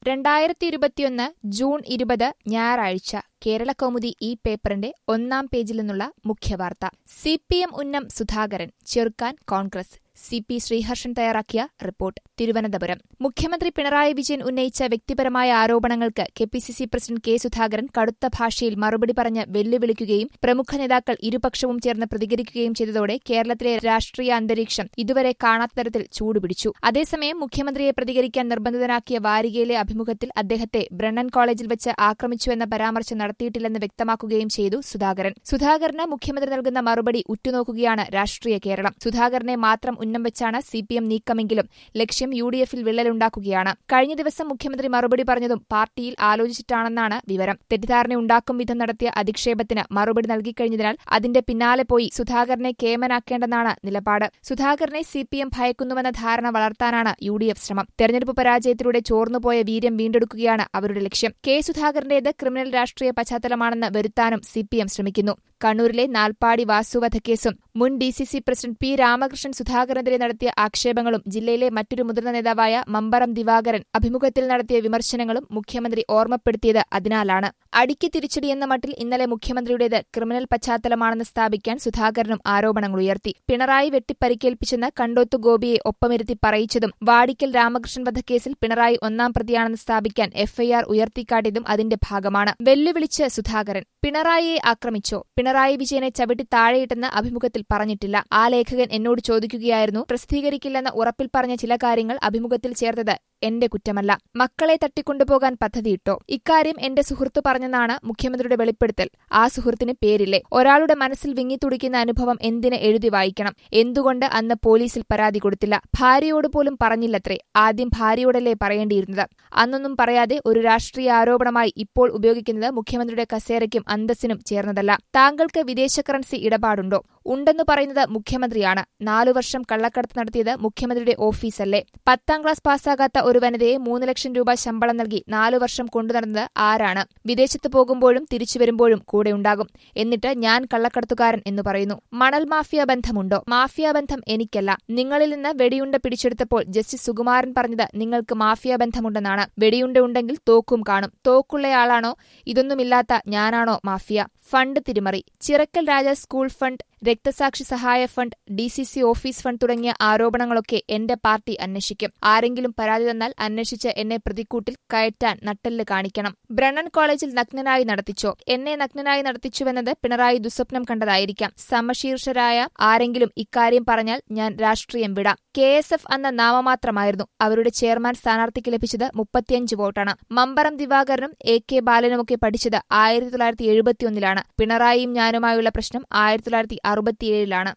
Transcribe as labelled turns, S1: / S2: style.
S1: രണ്ടായിരത്തി ഇരുപത്തിയൊന്ന് ജൂൺ ഇരുപത് ഞായറാഴ്ച കേരളകൗമുദി ഈ പേപ്പറിന്റെ ഒന്നാം പേജിൽ നിന്നുള്ള മുഖ്യവാർത്ത സി പി എം ഉന്നം സുധാകരൻ ചെറുക്കാൻ കോൺഗ്രസ് സി പി ശ്രീഹർഷൻ തയ്യാറാക്കിയ റിപ്പോർട്ട് തിരുവനന്തപുരം മുഖ്യമന്ത്രി പിണറായി വിജയൻ ഉന്നയിച്ച വ്യക്തിപരമായ ആരോപണങ്ങൾക്ക് K P C C president K Sudhakaran കടുത്ത ഭാഷയിൽ മറുപടി പറഞ്ഞ് വെല്ലുവിളിക്കുകയും പ്രമുഖ നേതാക്കൾ ഇരുപക്ഷവും ചേർന്ന് പ്രതികരിക്കുകയും ചെയ്തതോടെ കേരളത്തിലെ രാഷ്ട്രീയ അന്തരീക്ഷം ഇതുവരെ കാണാത്ത തരത്തിൽ ചൂടുപിടിച്ചു അതേസമയം മുഖ്യമന്ത്രിയെ പ്രതികരിക്കാൻ നിർബന്ധിതനാക്കിയ വാരികയിലെ അഭിമുഖത്തിൽ അദ്ദേഹത്തെ ബ്രണ്ണൻ കോളേജിൽ വെച്ച് ആക്രമിച്ചുവെന്ന പരാമർശം നടത്തിയിട്ടില്ലെന്ന് വ്യക്തമാക്കുകയും ചെയ്തു സുധാകരൻ സുധാകരന് മുഖ്യമന്ത്രി നൽകുന്ന മറുപടി ഉറ്റുനോക്കുകയാണ് രാഷ്ട്രീയ കേരളം സുധാകരനെ മാത്രം ഉന്നം വെച്ചാണ് സി പി എം നീക്കമെങ്കിലും ലക്ഷ്യം യു ഡി എഫിൽ വിള്ളലുണ്ടാക്കുകയാണ് കഴിഞ്ഞ ദിവസം മുഖ്യമന്ത്രി മറുപടി പറഞ്ഞതും പാർട്ടിയിൽ ആലോചിച്ചിട്ടാണെന്നാണ് വിവരം തെറ്റിദ്ധാരണയുണ്ടാക്കും വിധം നടത്തിയ അധിക്ഷേപത്തിന് മറുപടി നൽകിക്കഴിഞ്ഞതിനാൽ അതിന്റെ പിന്നാലെ പോയി സുധാകരനെ കേമനാക്കേണ്ടെന്നാണ് നിലപാട് സുധാകരനെ സി പി എം ഭയക്കുന്നുവെന്ന ധാരണ വളർത്താനാണ് യു ഡി എഫ് ശ്രമം തെരഞ്ഞെടുപ്പ് പരാജയത്തിലൂടെ ചോർന്നുപോയ വീര്യം വീണ്ടെടുക്കുകയാണ് അവരുടെ ലക്ഷ്യം കെ സുധാകരന്റേത് ക്രിമിനൽ രാഷ്ട്രീയ പശ്ചാത്തലമാണെന്ന് വരുത്താനും സി പി എം ശ്രമിക്കുന്നു കണ്ണൂരിലെ നാൽപ്പാടി വാസു വധക്കേസും മുൻ D C C president P Ramakrishnan സുധാകരനെതിരെ നടത്തിയ ആക്ഷേപങ്ങളും ജില്ലയിലെ മറ്റൊരു മുതിർന്ന നേതാവായ മമ്പറം ദിവാകരൻ അഭിമുഖത്തിൽ നടത്തിയ വിമർശനങ്ങളും മുഖ്യമന്ത്രി ഓർമ്മപ്പെടുത്തിയത് അതിനാലാണ് അടിക്ക് തിരിച്ചടി എന്ന മട്ടിൽ ഇന്നലെ മുഖ്യമന്ത്രിയുടേത് ക്രിമിനൽ പശ്ചാത്തലമാണെന്ന് സ്ഥാപിക്കാൻ സുധാകരനും ആരോപണങ്ങൾ ഉയർത്തി പിണറായി വെട്ടിപ്പരിക്കേൽപ്പിച്ചെന്ന് കണ്ടോത്തു ഗോപിയെ ഒപ്പമിരുത്തി പറയിച്ചതും വാടിക്കൽ രാമകൃഷ്ണൻ വധക്കേസിൽ പിണറായി ഒന്നാം പ്രതിയാണെന്ന് സ്ഥാപിക്കാൻ എഫ്ഐആർ ഉയർത്തിക്കാട്ടിയതും അതിന്റെ ഭാഗമാണ് വെല്ലുവിളിച്ച് സുധാകരൻ പിണറായിയെ ആക്രമിച്ചോ പിണറായി വിജയനെ ചവിട്ടി താഴെയിട്ടെന്ന് അഭിമുഖത്തിൽ പറഞ്ഞിട്ടില്ല ആ ലേഖകൻ എന്നോട് ചോദിക്കുകയായിരുന്നു പ്രസിദ്ധീകരിക്കില്ലെന്ന ഉറപ്പിൽ പറഞ്ഞ ചില കാര്യങ്ങൾ അഭിമുഖത്തിൽ ചേർത്തത് എന്റെ കുറ്റമല്ല മക്കളെ തട്ടിക്കൊണ്ടുപോകാൻ പദ്ധതിയിട്ടോ ഇക്കാര്യം എന്റെ സുഹൃത്ത് പറഞ്ഞെന്നാണ് മുഖ്യമന്ത്രിയുടെ വെളിപ്പെടുത്തൽ ആ സുഹൃത്തിന് പേരില്ലേ ഒരാളുടെ മനസ്സിൽ വിങ്ങിത്തുടിക്കുന്ന അനുഭവം എന്തിന് എഴുതി വായിക്കണം എന്തുകൊണ്ട് അന്ന് പോലീസിൽ പരാതി കൊടുത്തില്ല ഭാര്യയോട് പോലും പറഞ്ഞില്ലത്രേ ആദ്യം ഭാര്യയോടല്ലേ പറയേണ്ടിയിരുന്നത് അന്നൊന്നും പറയാതെ ഒരു രാഷ്ട്രീയ ആരോപണമായി ഇപ്പോൾ ഉപയോഗിക്കുന്നത് മുഖ്യമന്ത്രിയുടെ കസേരയ്ക്കും അന്തസ്സിനും ചേർന്നതല്ല താങ്കൾക്ക് വിദേശ കറൻസി ഇടപാടുണ്ടോ ഉണ്ടെന്ന് പറയുന്നത് മുഖ്യമന്ത്രിയാണ് നാലു വർഷം കള്ളക്കടത്ത് നടത്തിയത് മുഖ്യമന്ത്രിയുടെ ഓഫീസല്ലേ പത്താം ക്ലാസ് പാസ്സാകാത്ത ഒരു വനിതയെ മൂന്ന് ലക്ഷം രൂപ ശമ്പളം നൽകി നാലു വർഷം കൊണ്ടുനടന്നത് ആരാണ് വിദേശത്ത് പോകുമ്പോഴും തിരിച്ചു വരുമ്പോഴും കൂടെയുണ്ടാകും എന്നിട്ട് ഞാൻ കള്ളക്കടത്തുകാരൻ എന്ന് പറയുന്നു മണൽ മാഫിയ ബന്ധമുണ്ടോ മാഫിയ ബന്ധം എനിക്കല്ല നിങ്ങളിൽ നിന്ന് വെടിയുണ്ട പിടിച്ചെടുത്തപ്പോൾ ജസ്റ്റിസ് സുകുമാരൻ പറഞ്ഞത് നിങ്ങൾക്ക് മാഫിയ ബന്ധമുണ്ടെന്നാണ് വെടിയുണ്ട ഉണ്ടെങ്കിൽ തോക്കും കാണും തോക്കുള്ളയാളാണോ ഇതൊന്നുമില്ലാത്ത ഞാനാണോ മാഫിയ ഫണ്ട് തിരിമറി ചിറക്കൽ രാജ സ്കൂൾ ഫണ്ട് രക്തസാക്ഷി സഹായ fund D C C office fund തുടങ്ങിയ ആരോപണങ്ങളൊക്കെ എന്റെ പാർട്ടി അന്വേഷിക്കും ആരെങ്കിലും പരാതി തന്നാൽ അന്വേഷിച്ച് എന്നെ പ്രതിക്കൂട്ടിൽ കയറ്റാൻ നട്ടെല്ല് കാണിക്കണം ബ്രണ്ണൻ കോളേജിൽ നഗ്നനായി നടത്തിച്ചോ എന്നെ നഗ്നനായി നടത്തിച്ചുവെന്നത് പിണറായി ദുസ്വപ്നം കണ്ടതായിരിക്കാം സമശീർഷരായ ആരെങ്കിലും ഇക്കാര്യം പറഞ്ഞാൽ ഞാൻ രാഷ്ട്രീയം വിടാം കെ എസ് എഫ് അന്ന നാമമാത്രമായിരുന്നു അവരുടെ ചെയർമാൻ സ്ഥാനാർത്ഥിക്ക് ലഭിച്ചത് മുപ്പത്തിയഞ്ച് വോട്ടാണ് മമ്പറം ദിവാകരനും എ കെ ബാലനുമൊക്കെ പഠിച്ചത് ആയിരത്തി തൊള്ളായിരത്തി എഴുപത്തിയൊന്നിലാണ് പിണറായിയും ഞാനുമായുള്ള പ്രശ്നം ആയിരത്തി തൊള്ളായിരത്തി അറുപത്തിയേഴിലാണ്